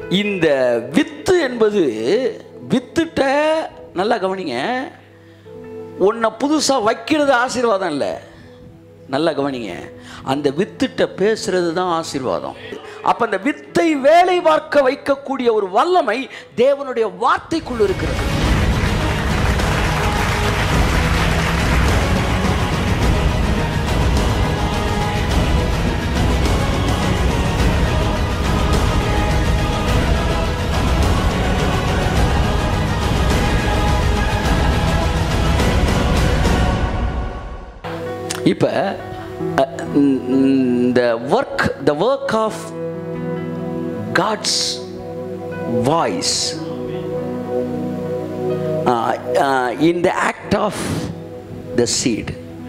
இந்த வித்து என்பது வித்துட்ட நல்லா கவனிங்க உன்னை புதுசாக வைக்கிறது ஆசீர்வாதம் இல்லை நல்லா கவனிங்க அந்த வித்துட்ட பேசுறது தான் ஆசீர்வாதம் அப்ப அந்த வித்தை வேலை பார்க்க வைக்கக்கூடிய ஒரு வல்லமை தேவனுடைய வார்த்தைக்குள் இருக்கிறது இப்போ இந்த work the work of God's voice in the act of the seed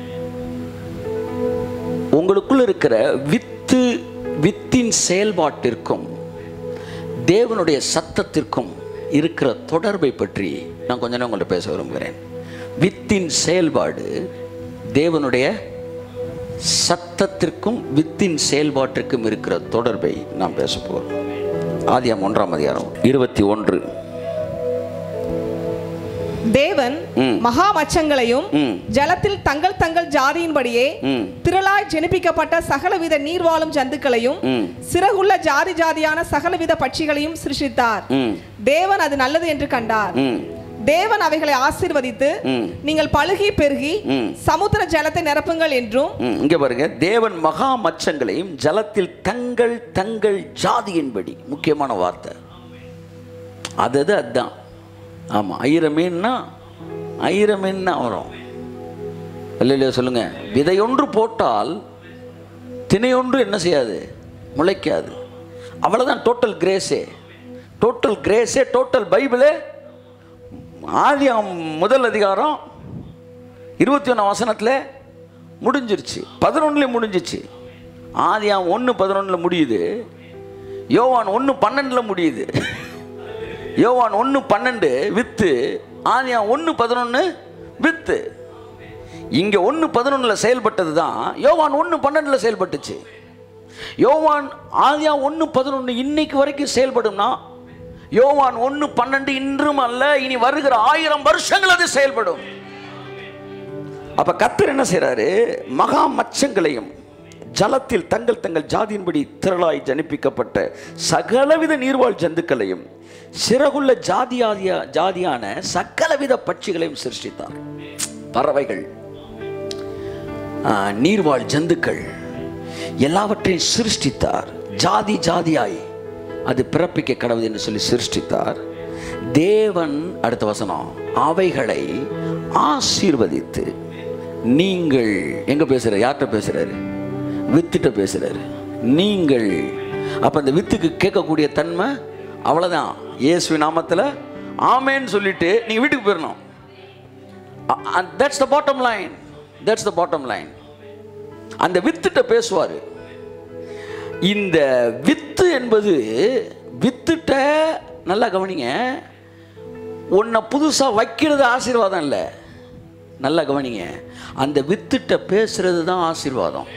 உங்களுக்குள்ள இருக்கிற வித்து வித்தின் செயல்பாட்டிற்கும் தேவனுடைய சத்தத்திற்கும் இருக்கிற தொடர்பை பற்றி நான் கொஞ்ச நேரம் உங்கள்கிட்ட பேச விரும்புகிறேன் வித்தின் செயல்பாடு தேவனுடைய சத்தத்திற்கும் வித்தின் செயல்பாட்டிற்கும் இருக்கிற தொடர்பை நாம் பேச போகிறோம் ஆதியாம் ஒன்றாம் அதிகாரம் இருபத்தி ஒன்று தேவன் ம். மகா மச்சங்களையும் ம். ஜலத்தில் தங்கள் தங்கள் ஜாதியின்படியே ம். திரளாய் ஜெனிப்பிக்கப்பட்ட சகலவித நீர்வாழும் ஜந்துக்களையும் ம். சிறகுள்ள ஜாதி ஜாதியான சகலவித பட்சிகளையும் சிருஷ்டித்தார் ம் தேவன் அது நல்லது என்று கண்டார் ம் தேவன் அவைகளை ஆசீர்வதித்து ம். நீங்கள் பழுகி பெருகி ம். சமுத்திர ஜலத்தை நிரப்புங்கள் என்றும் ம், இங்க பாருங்க தேவன் மகா மச்சங்களையும் ஜலத்தில் தங்கள் தங்கள் ஜாதியின்படி முக்கியமான வார்த்தை அது அது அதுதான் ஆமாம் ஐர மீன்னா ஐர மீன் தான் வரும் இல்லை இல்லையா சொல்லுங்க விதையொன்று போட்டால் திணையொன்று என்ன செய்யாது முளைக்காது அவ்வளோதான் டோட்டல் கிரேஸே டோட்டல் கிரேஸே டோட்டல் பைபிளே ஆதியாம் முதல் அதிகாரம் இருபத்தி ஒன்றாம் வசனத்தில் முடிஞ்சிருச்சு பதினொன்றுலேயும் முடிஞ்சிச்சு ஆதியாம் ஒன்று பதினொன்றில் முடியுது யோவான் ஒன்று பன்னெண்டில் முடியுது யோவான் ஒன்று பன்னெண்டு வித்து ஆதியாம் ஒன்று பதினொன்று வித்து இங்கே ஒன்று பதினொன்றில் செயல்பட்டது தான் யோவான் ஒன்று பன்னெண்டில் செயல்பட்டுச்சு யோவான் ஆதியா ஒன்று பதினொன்று இன்னைக்கு வரைக்கும் செயல்படும்னா யோவான் ஒன்று பன்னெண்டு இன்றும் அல்ல இனி வருகிற ஆயிரம் வருஷங்கள் அது செயல்படும் அப்ப கத்தர் என்ன செய்றாரு மகா மச்சங்களையும் ஜலத்தில் தங்கள் தங்கள் ஜாதியின்படி திரளாய் ஜனிப்பிக்கப்பட்ட சகலவித நீர்வாழ் ஜந்துக்களையும் சிறகுள்ள ஜாதியாதிய ஜாதியான சகலவித பட்சிகளையும் சிருஷ்டித்தார் பறவைகள் ஆ, நீர்வாழ் ஜந்துக்கள் எல்லாவற்றையும் சிருஷ்டித்தார் ஜாதி ஜாதியாய் அது பிறப்பிக்க கடவுள் என்று சொல்லி சிருஷ்டித்தார் தேவன் அடுத்த வசனம் அவைகளை ஆசீர்வதித்து நீங்கள் எங்க பேசுற யார்கிட்ட பேசுறாரு வித்துட்ட பேசுறாரு நீங்கள் அப்ப அந்த வித்துக்கு கேட்கக்கூடிய தன்மை அவ்வளவுதான் இயேசுவின் நாமத்துல ஆமேன்னு சொல்லிட்டு நீங்க வீட்டுக்கு போயிடணும் that's the bottom line that's the bottom line அந்த வித்துட்ட பேசுவார் இந்த வித்து என்பது வித்துட்ட நல்லா கவனிங்க உன்னை புதுசாக வைக்கிறது ஆசீர்வாதம் இல்லை நல்லா கவனிங்க அந்த வித்துட்ட பேசுறது தான் ஆசீர்வாதம்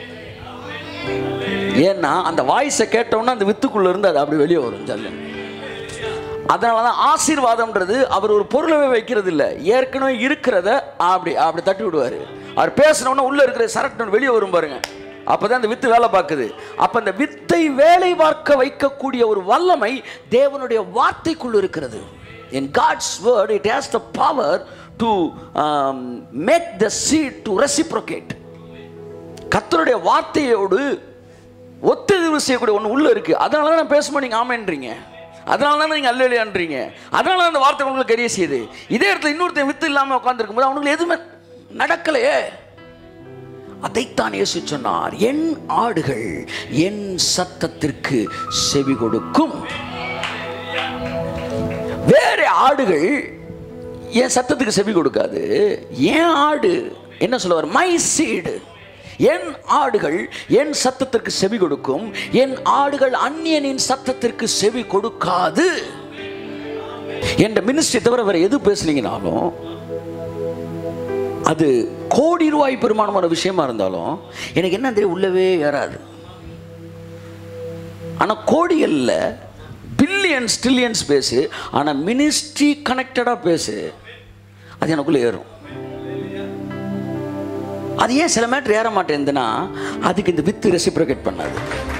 ஏன்னா அந்த வாய்ஸை கேட்டோன்னா அந்த வித்துக்குள்ள இருந்து அது அப்படி வெளியே வரும் ஜல்லுன்னு அதனால தான் ஆசீர்வாதம்ன்றது அவர் ஒரு பொருளவே வைக்கிறது இல்லை ஏற்கனவே இருக்கிறத அப்படி அப்படி தட்டி விடுவார் அவர் பேசினோன்னா உள்ள இருக்கிற சரட்டு வெளியே வரும் பாருங்க அப்பதான் அந்த வித்து வேலை பார்க்குது அப்ப அந்த வித்தை வேலை பார்க்க வைக்கக்கூடிய ஒரு வல்லமை தேவனுடைய வார்த்தைக்குள் இருக்கிறது in God's word it has the power to make the seed to reciprocate கர்த்தருடைய வார்த்தையோடு ஒத்தெதிர்வு செய்யக்கூடிய ஒன்று உள்ள இருக்கு அதனால தான் நான் பேசும்போது நீங்கள் ஆமேன்றீங்க அதனால தான் நீங்கள் அல்லையான்றீங்க அதனால தான் அந்த வார்த்தை உங்களுக்கு கரிய செய்யுது இதே இடத்துல இன்னொருத்தன் வித்து இல்லாமல் உட்காந்துருக்கும் போது அவனுக்கு எதுவுமே நடக்கலையே அதைத்தான் இயேசு சொன்னார் என் ஆடுகள் என் சத்தத்திற்கு செவி கொடுக்கும் வேற ஆடுகள் என் சத்தத்துக்கு செவி கொடுக்காது என் ஆடு என்ன சொல்லுவார் மை சீடு என் ஆடுகள் என் சத்தத்திற்கு செவி கொடுக்கும் என் ஆடுகள் அந்நியனின் சத்தத்திற்கு செவி கொடுக்காது என்ற மினிஸ்ட்ரி தவிர வேற எது பேசுனீங்கனாலும் அது கோடி ரூபாய் பெருமானமான விஷயமா இருந்தாலும் எனக்கு என்ன தெரியும் உள்ளவே ஏறாது ஆனால் கோடிகளில் பில்லியன்ஸ் ட்ரில்லியன்ஸ் பேசு ஆனால் மினிஸ்ட்ரி கனெக்டடாக பேசு அது எனக்குள்ளே ஏறும் அது ஏன் சில மேட்ரு ஏற மாட்டேங்குதுன்னா அதுக்கு இந்த வித்து ரெசிப்ரோகேட் பண்ணாது